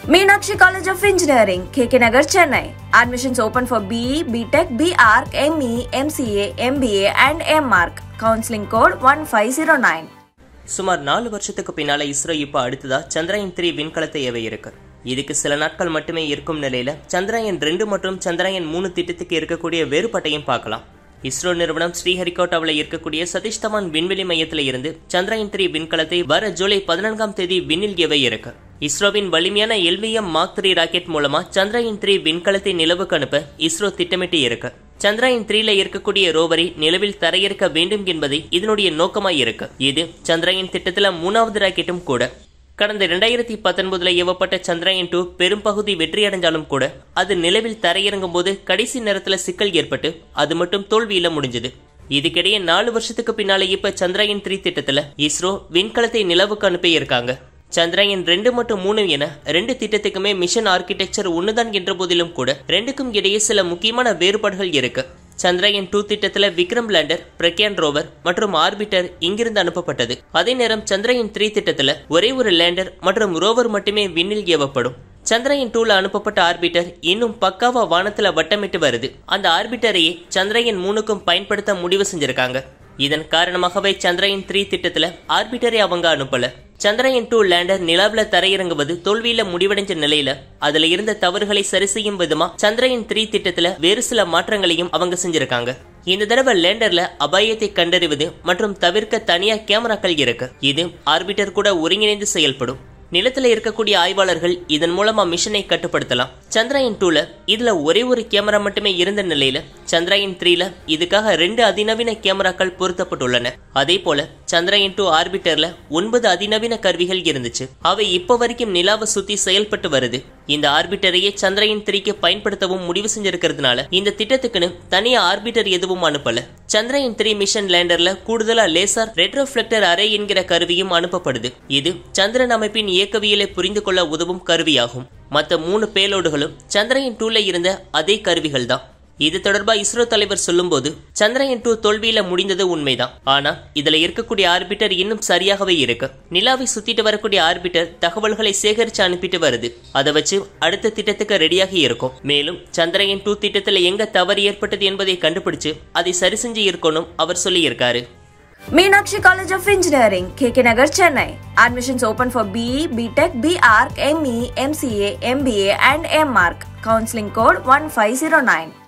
Meenakshi College of Engineering, KK Nagar, Chennai. Admissions open for BE, BTech, BArc, ME, MCA, MBA and MArc. Counseling code 1509. சுமார் நாலு வருஷத்துக்கு பின்னால இஸ்ரோ இப்போ அடுத்ததா Chandrayaan three விண்கலத்தை ஏவ இருக்கு இதுக்கு சில நாட்கள் மட்டுமே இருக்கும் நிலையில சந்திரயான் ரெண்டு மற்றும் சந்திரயான் மூணு திட்டத்துக்கு இருக்கக்கூடிய வேறுபாட்டையும் பார்க்கலாம் இஸ்ரோ நிறுவனம் ஸ்ரீஹரிகோட்டாவில் இருக்கக்கூடிய சதீஷ் தவான் விண்வெளி மையத்தில் இருந்து சந்திரயான் த்ரீ விண்கலத்தை வர ஜூலை பதினான்காம் தேதி விண்ணில் ஏவ இருக்கு இஸ்ரோவின் வலிமையான எல்விஎம் மார்க் த்ரீ ராக்கெட் மூலமா சந்திரயான் த்ரீ விண்கலத்தை நிலவுக்கு அனுப்ப இஸ்ரோ திட்டமிட்டு இருக்கு சந்திரயான் த்ரீல இருக்கக்கூடிய ரோவரை நிலவில் தரையிறக்க வேண்டும் என்பதை இதனுடைய நோக்கமாய் இருக்கு இது சந்திரயான் திட்டத்துல மூணாவது ராக்கெட்டும் கூட கடந்த இரண்டாயிரத்தி பத்தொன்பதுல ஏவப்பட்ட சந்திரயான் டூ பெரும்பகுதி வெற்றியடைஞ்சாலும் கூட அது நிலவில் தரையிறங்கும் போது கடைசி நேரத்துல சிக்கல் ஏற்பட்டு அது மட்டும் தோல்வியில முடிஞ்சது இதுக்கிடையே நாலு வருஷத்துக்கு பின்னால இப்ப சந்திரயான் த்ரீ திட்டத்துல இஸ்ரோ விண்கலத்தை நிலவுக்கு அனுப்பி இருக்காங்க சந்திரயான் ரெண்டு மற்றும் மூணு என ரெண்டு திட்டத்துக்குமே மிஷன் ஆர்கிடெக்சர் ஒண்ணுதான் என்ற போதிலும் கூட ரெண்டுக்கும் இடையே சில முக்கியமான வேறுபாடுகள் இருக்கு சந்திரயான் டூ திட்டத்துல விக்ரம் லேண்டர் பிரக்யான் ரோவர் மற்றும் ஆர்பிட்டர் இங்கிருந்து அனுப்பப்பட்டது அதே நேரம் சந்திரயான் த்ரீ திட்டத்துல ஒரே ஒரு லேண்டர் மற்றும் ரோவர் மட்டுமே விண்ணில் ஏவப்படும் சந்திரயான் டூல அனுப்பப்பட்ட ஆர்பிட்டர் இன்னும் பக்காவா வானத்துல வட்டமிட்டு வருது அந்த ஆர்பிட்டரையே சந்திரயான் மூணுக்கும் பயன்படுத்த முடிவு செஞ்சிருக்காங்க இதன் காரணமாகவே சந்திரயான் த்ரீ திட்டத்துல ஆர்பிட்டரை அவங்க அனுப்பல சந்திரயான் டூ லேண்டர் நிலாவில தரையிறங்குவது தோல்வியில முடிவடைஞ்ச நிலையில அதுல இருந்த தவறுகளை சரி செய்யும் விதமா சந்திரயான் த்ரீ திட்டத்துல வேறு சில மாற்றங்களையும் அவங்க செஞ்சிருக்காங்க இந்த தடவை லேண்டர்ல அபாயத்தை கண்டறிவது மற்றும் தவிர்க்க தனியா கேமராக்கள் இருக்கு இது ஆர்பிட்டர் கூட ஒருங்கிணைந்து செயல்படும் நிலத்துல இருக்கக்கூடிய ஆய்வாளர்கள் இதன் மூலமா மிஷனை கட்டுப்படுத்தலாம் சந்திரயான் டூல இதுல ஒரே ஒரு கேமரா மட்டுமே இருந்த நிலையில சந்திரயான் த்ரீல இதுக்காக ரெண்டு அதிநவீன கேமராக்கள் பொருத்தப்பட்டுள்ளன அதே போல சந்திரயான் டூ ஆர்பிட்டர்ல ஒன்பது அதிநவீன கருவிகள் இருந்துச்சு அவை இப்ப வரைக்கும் நிலாவை சுத்தி செயல்பட்டு வருது இந்த ஆர்பிட்டரையே சந்திரயான் த்ரீக்கு பயன்படுத்தவும் முடிவு செஞ்சிருக்கிறதுனால இந்த திட்டத்துக்குன்னு தனியா ஆர்பிட்டர் எதுவும் அனுப்பல சந்திரயான் த்ரீ மிஷன் லேண்டர்ல கூடுதலா லேசர் ரெட்ரோஃபிளெக்டர் அரே என்கிற கருவியும் அனுப்பப்படுது இது சந்திரன் அமைப்பின் இயக்கவியலை புரிந்து கொள்ள உதவும் கருவியாகும் மற்ற மூணு பேலோடுகளும் சந்திரயான் டூல இருந்த அதே கருவிகள் தான் இது தொடர்பா இஸ்ரோ தலைவர் சொல்லும்போது சந்திரயான் டூ தோல்வியில முடிந்தது உண்மைதான் ஆனா இதுல இருக்கக்கூடிய ஆர்பிட்டர் இன்னும் சரியாகவே இருக்கு நிலாவை சுத்திட்டு வரக்கூடிய ஆர்பிட்டர் தகவல்களை சேகரிச்சு அனுப்பிட்டு வருது அதை வச்சு அடுத்த திட்டத்துக்கு ரெடியாகி இருக்கும் மேலும் சந்திரயான் டூ திட்டத்துல எங்க தவறு ஏற்பட்டது என்பதை கண்டுபிடிச்சு அதை சரி செஞ்சு இருக்கணும் அவர் சொல்லி இருக்காரு Meenakshi College of Engineering, KK Nagar, Chennai. Admissions open for BE, BTech, BArc, ME, MCA, MBA and MArc. Counseling code 1509.